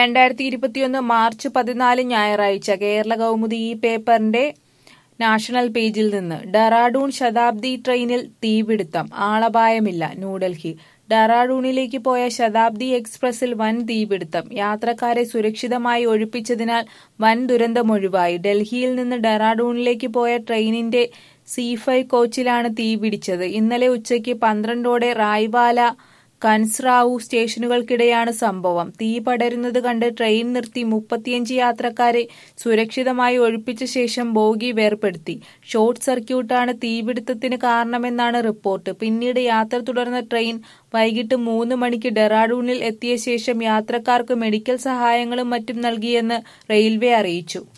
രണ്ടായിരത്തി ഇരുപത്തിയൊന്ന് മാർച്ച് പതിനാല് ഞായറാഴ്ച കേരള കൗമുദി ഈ പേപ്പറിന്റെ നാഷണൽ പേജിൽ നിന്ന് ഡെറാഡൂൺ ശതാബ്ദി ട്രെയിനിൽ തീപിടുത്തം ആളപായമില്ല ന്യൂഡൽഹി ഡെറാഡൂണിലേക്ക് പോയ ശതാബ്ദി എക്സ്പ്രസിൽ വൻ തീപിടുത്തം യാത്രക്കാരെ സുരക്ഷിതമായി ഒഴിപ്പിച്ചതിനാൽ വൻ ദുരന്തമൊഴിവായി ഡൽഹിയിൽ നിന്ന് ഡെറാഡൂണിലേക്ക് പോയ ട്രെയിനിന്റെ സി ഫൈവ് കോച്ചിലാണ് തീപിടിച്ചത് ഇന്നലെ ഉച്ചയ്ക്ക് പന്ത്രണ്ടോടെ റായ്വാല കൻസ്രാവു സ്റ്റേഷനുകൾക്കിടെയാണ് സംഭവം തീ പടരുന്നത് കണ്ട് ട്രെയിൻ നിർത്തി മുപ്പത്തിയഞ്ച് യാത്രക്കാരെ സുരക്ഷിതമായി ഒഴിപ്പിച്ച ശേഷം ബോഗി വേർപെടുത്തി ഷോർട്ട് സർക്യൂട്ടാണ് തീപിടുത്തത്തിന് കാരണമെന്നാണ് റിപ്പോർട്ട് പിന്നീട് യാത്ര തുടർന്ന ട്രെയിൻ വൈകിട്ട് മൂന്ന് മണിക്ക് ഡെറാഡൂണിൽ എത്തിയ ശേഷം യാത്രക്കാർക്ക് മെഡിക്കൽ സഹായങ്ങളും മറ്റും നൽകിയെന്ന് റെയിൽവേ അറിയിച്ചു